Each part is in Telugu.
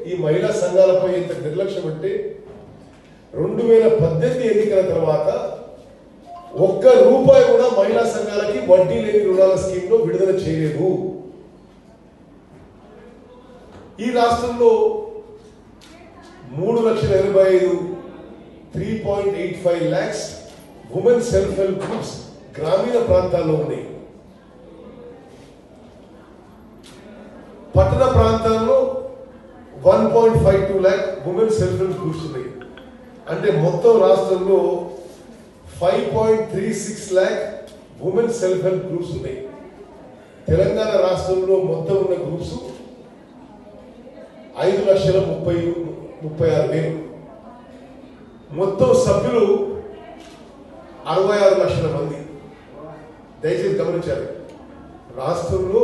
ఈ మహిళా సంఘాలపై ఎంత నిర్లక్ష్యం అంటే రెండు వేల పద్దెనిమిది ఎన్నికల తర్వాత ఒక్క రూపాయి కూడా మహిళా సంఘాలకి వడ్డీ లేని రుణాల స్కీమ్ లో విడుదల చేయలేదు ఈ రాష్ట్రంలో మూడు లక్షల ఎనభై ఐదు three point eight five lakhs women self help groups గ్రామీణ ప్రాంతాల్లో ఉన్నాయి పట్టణ ప్రాంతాల్లో one point five two lakh women self help groups ఉన్నాయి అంటే మొత్తం రాష్ట్రంలో five point three six lakh women self help groups ఉన్నాయి తెలంగాణ రాష్ట్రంలో మొత్తం ఉన్న గ్రూప్స్ ఐదు లక్షల ముప్పై ముప్పై ఆరు వేలు మొత్తం సభ్యులు అరవై ఆరు లక్షల మంది దయచేసి గమనించాలి రాష్ట్రంలో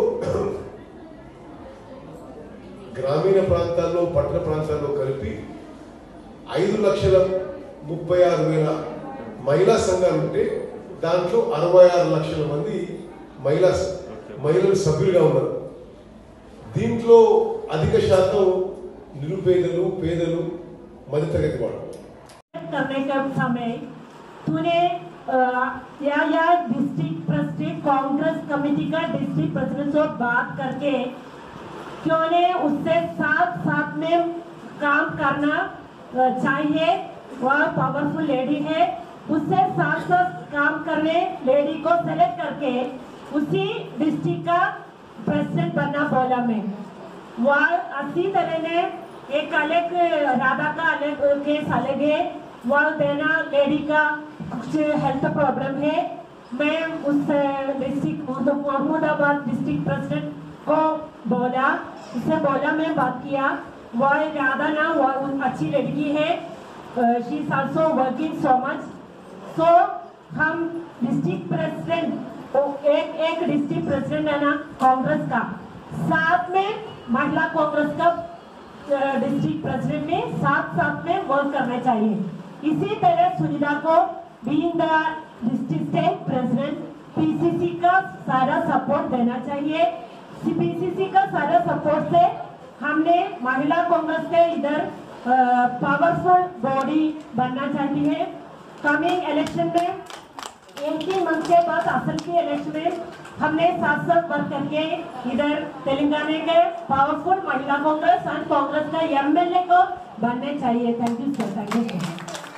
గ్రామీణ ప్రాంతాల్లో పట్టణ ప్రాంతాల్లో కలిపి ఐదు లక్షల ముప్పై ఆరు వేల మహిళా సంఘాలు ఉంటే దాంట్లో అరవై ఆరు లక్షల మంది మహిళా మహిళలు సభ్యులుగా ఉన్నారు దీంట్లో అధిక శాతం నిరుపేదలు పేదలు మధ్యతరగతి వాళ్ళు करने का समय तूने अ, या या डिस्ट्रिक्ट प्रेसिडेंट कांग्रेस कमेटी का डिस्ट्रिक्ट प्रेसिडेंट से बात करके क्यों ने उससे साथ साथ में काम करना अ, चाहिए वह पावरफुल लेडी है उससे साथ साथ काम करने लेडी को सेलेक्ट करके उसी डिस्ट्रिक्ट का प्रेसिडेंट बनना बोला मैं वह अच्छी तरह ने एक अलग राधा का अलग केस अलग है वह देना लेडी का कुछ हेल्थ प्रॉब्लम है मैं उस डिस्ट्रिक्ट महमूदाबाद डिस्ट्रिक्ट प्रेसिडेंट को बोला उससे बोला मैं बात किया वह राधा ना वह अच्छी लड़की है she is also working so much so हम डिस्ट्रिक्ट प्रेसिडेंट एक एक डिस्ट्रिक्ट प्रेसिडेंट है ना कांग्रेस का साथ में महिला कांग्रेस का डिस्ट्रिक्ट प्रेसिडेंट में साथ साथ में वर्क करना चाहिए इसी तरह सुनीता को being the district state president PCC का सारा सपोर्ट देना चाहिए पीसीसी का सारा सपोर्ट से हमने महिला कांग्रेस के इधर पावरफुल बॉडी बनना चाहती है कमिंग इलेक्शन में एक ही मंथ के बाद असल की इलेक्शन में हमने साथ साथ वर्क करके इधर तेलंगाना के पावरफुल महिला कांग्रेस एंड कांग्रेस का एमएलए को बनने चाहिए thank you sir thank you sir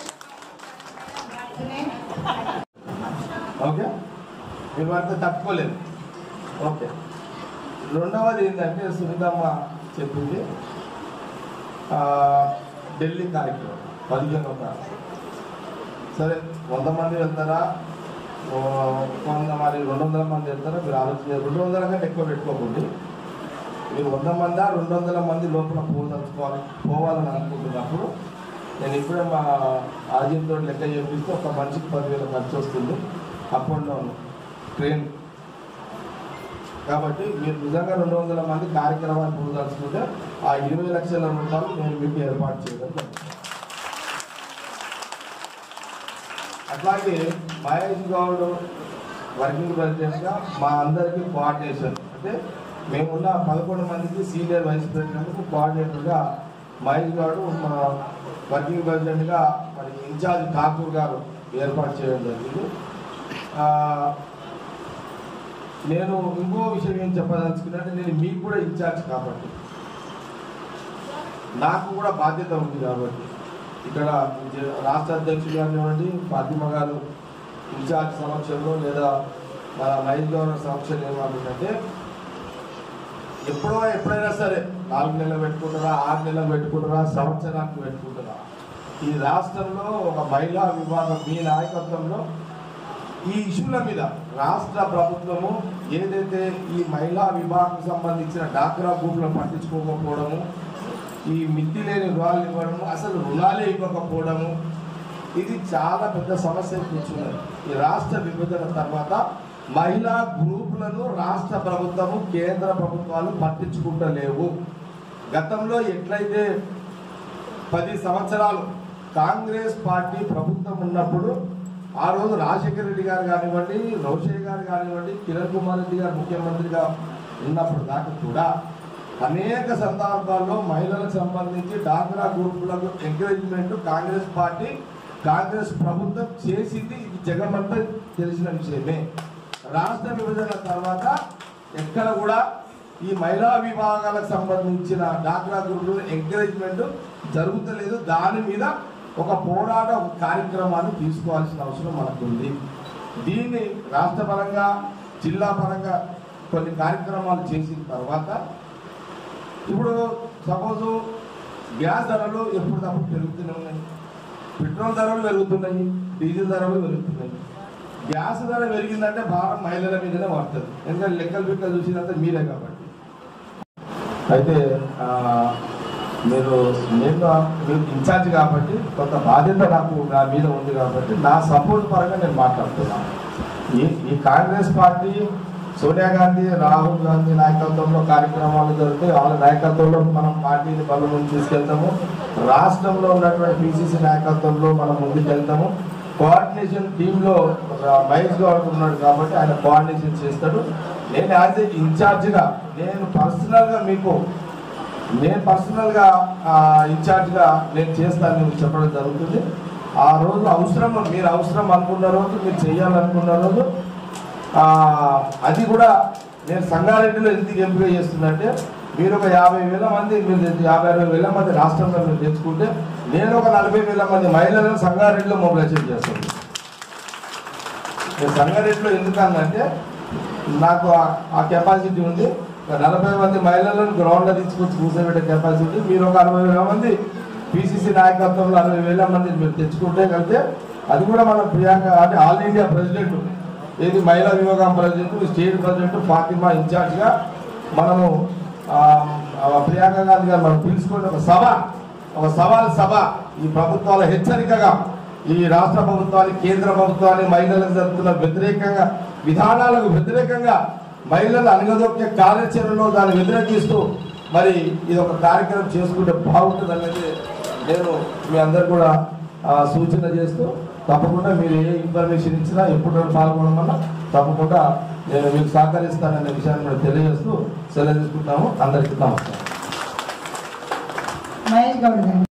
okay మీరు వారితో తట్టుకోలేదు ఓకే రెండవది ఏంటంటే సునీతమ్మ చెప్పింది ఆ, ఢిల్లీ కార్యక్రమం పదిహేనవ తారీఖు సరే వంద మంది వెళ్తారా ఓ, వంద మరి రెండు వందల మంది వెళ్తారా మీరు ఆలోచన రెండు వందల కంటే ఎక్కువ పెట్టుకోకండి మీరు వంద మంది రెండు వందల మంది లోపల పోదలుచుకోవాలి పోవాలని అనుకుంటున్నప్పుడు నేను ఇప్పుడే మా ఆర్జీతో లెక్క చెప్పిస్తే ఒక మనిషికి పదివేల ఖర్చు వస్తుంది అప్ అండ్ డౌన్ ట్రైన్ కాబట్టి మీరు నిజంగా రెండు వందల మంది కార్యక్రమాన్ని పోదలుచుకుంటే ఆ ఇరవై లక్షల రూపాయలు నేను మీకు ఏర్పాటు చేయడం జరుగుతుంది. అట్లాగే మహేష్ గౌడ్ వర్కింగ్ ప్రెసిడెంట్గా మా అందరికీ కోఆర్డినేషన్ అంటే మేమున్న పదకొండు మందికి సీనియర్ వైస్ ప్రెసిడెంట్కు కోఆర్డినేటర్గా మహేష్ గౌడ్ మా వర్కింగ్ ప్రెసిడెంట్గా మరి ఇన్ఛార్జ్ ఠాకూర్ గారు ఏర్పాటు చేయడం జరిగింది ఆ, నేను ఇంకో విషయం ఏం చెప్పదలుచుకున్నానంటే నేను మీకు కూడా ఇన్ఛార్జ్ కాబట్టి నాకు కూడా బాధ్యత ఉంది కాబట్టి ఇక్కడ జ- రాష్ట్ర అధ్యక్షుడు కానివ్వండి ఫాతిమ గారు ఇన్ఛార్జ్ సమక్షంలో లేదా మన మహేష్ గవర్నర్ సమక్షంలో ఏమంటుందంటే ఎప్పుడో ఎప్పుడైనా సరే నాలుగు నెలలు పెట్టుకుంటారా ఆరు నెలలు పెట్టుకుంటారా సంవత్సరానికి పెట్టుకుంటారా ఈ రాష్ట్రంలో ఒక మహిళా విభాగం మీ నాయకత్వంలో ఈ ఇష్యూల మీద రాష్ట్ర ప్రభుత్వము ఏదైతే ఈ మహిళా విభాగం సంబంధించిన డాక్రా గ్రూపులను పట్టించుకోకపోవడము ఈ మిత్తి లేని రుణాలు ఇవ్వడము అసలు రుణాలే ఇవ్వకపోవడము ఇది చాలా పెద్ద సమస్య కూర్చున్నది ఈ రాష్ట్ర విభజన తర్వాత మహిళా గ్రూపులను రాష్ట్ర ప్రభుత్వము కేంద్ర ప్రభుత్వాలు పట్టించుకుంటలేవు గతంలో ఎట్లయితే పది సంవత్సరాలు కాంగ్రెస్ పార్టీ ప్రభుత్వం ఉన్నప్పుడు ఆ రోజు రాజశేఖర రెడ్డి గారు కానివ్వండి రోషయ్య గారు కానివ్వండి కిరణ్ కుమార్ రెడ్డి గారు ముఖ్యమంత్రిగా ఉన్నప్పుడు దాకా కూడా అనేక సందర్భాల్లో మహిళలకు సంబంధించి డాక్రా గ్రూపులకు ఎంకరేజ్మెంట్ కాంగ్రెస్ పార్టీ కాంగ్రెస్ ప్రభుత్వం చేసింది ఇది జగమంతా తెలిసిన విషయమే రాష్ట్ర విభజన తర్వాత ఎక్కడ కూడా ఈ మహిళా విభాగాలకు సంబంధించిన డాక్రా గ్రూపులు ఎంకరేజ్మెంట్ జరుగుతలేదు దాని మీద ఒక పోరాట ఒక కార్యక్రమాన్ని తీసుకోవాల్సిన అవసరం మనకు ఉంది దీన్ని రాష్ట్ర పరంగా జిల్లా పరంగా కొన్ని కార్యక్రమాలు చేసిన తర్వాత ఇప్పుడు సపోజ్ గ్యాస్ ధరలు ఎప్పటికప్పుడు పెరుగుతూనే ఉన్నాయి పెట్రోల్ ధరలు పెరుగుతున్నాయి డీజిల్ ధరలు పెరుగుతున్నాయి గ్యాస్ ధర పెరిగిందంటే భారం మహిళల మీదనే పడుతుంది ఎందుకంటే లెక్కలు బిక్కలు చూసినంత మీరే కాబట్టి అయితే ఆ, మీరు నేను మీరు ఇన్ఛార్జ్ కాబట్టి కొంత బాధ్యత నాకు నా మీద ఉంది కాబట్టి నా సపోర్ట్ పరంగా నేను మాట్లాడుతున్నాను ఈ ఈ కాంగ్రెస్ పార్టీ సోనియా గాంధీ రాహుల్ గాంధీ నాయకత్వంలో కార్యక్రమాలు జరుగుతాయి వాళ్ళ నాయకత్వంలో మనం పార్టీని బలం ముందు తీసుకెళ్తాము రాష్ట్రంలో ఉన్నటువంటి పిసిసి నాయకత్వంలో మనం ముందుకు వెళ్తాము కోఆర్డినేషన్ టీంలో మహేష్ గౌడ్ ఉన్నాడు కాబట్టి ఆయన కోఆర్డినేషన్ చేస్తాడు నేను యాజ్ ఏ ఇన్ఛార్జిగా నేను పర్సనల్గా మీకు నేను పర్సనల్గా ఇన్ఛార్జ్గా నేను చేస్తానని చెప్పడం జరుగుతుంది ఆ రోజు అవసరం మీరు అవసరం అనుకున్న రోజు మీరు చేయాలనుకున్న రోజు ఆ, అది కూడా నేను సంగారెడ్డిలో ఎందుకు ఎంపిక చేస్తున్నట్టే మీరు ఒక యాభై వేల మంది మీరు తెచ్చు- యాభై అరవై వేల మంది రాష్ట్రంలో మీరు తెచ్చుకుంటే నేను ఒక నలభై వేల మంది మహిళలను సంగారెడ్డిలో మొబిలైజేషన్ చేస్తాను నేను సంగారెడ్డిలో ఎందుకన్నంటే నాకు ఆ- ఆ కెపాసిటీ ఉంది ఒక నలభై మంది మహిళలను గ్రౌండ్లో తీసుకొచ్చి కూర్చోబెట్టే కెపాసిటీ మీరు ఒక అరవై వేల మంది పిసిసి నాయకత్వంలో అరవై వేల మంది మీరు తెచ్చుకుంటే కలితే అది కూడా మన ప్రియాంక అంటే ఆల్ ఇండియా ప్రెసిడెంట్ ఏది మహిళా విభాగం ప్రెసిడెంట్ స్టేట్ ప్రెసిడెంట్ ఫాతిమా ఇన్ఛార్జ్గా మనము ఆ, ఆ ప్రియాంక గాంధీ గారు మనం పిలుచుకుని ఒక సభ ఒక సవాల్ సభ ఈ ప్రభుత్వాల హెచ్చరికగా ఈ రాష్ట్ర ప్రభుత్వానికి కేంద్ర ప్రభుత్వానికి మహిళలకు జరుగుతున్న వ్యతిరేకంగా విధానాలకు వ్యతిరేకంగా మహిళలు అణగదొక్కే కార్యాచరణలో దాన్ని వ్యతిరేకిస్తూ మరి ఇది ఒక కార్యక్రమం చేసుకుంటే బాగుంటుంది అనేది నేను మీ అందరు కూడా ఆ, సూచన చేస్తూ తప్పకుండా మీరు ఏ ఇన్ఫర్మేషన్ ఇచ్చినా ఎప్పుడు పాల్గొనమన్నా తప్పకుండా నేను మీకు సహకరిస్తాననే విషయాన్ని కూడా తెలియజేస్తూ సెలవు తీసుకుంటాము అందరికీ నమస్కారం మహేష్ గౌడ్ గారు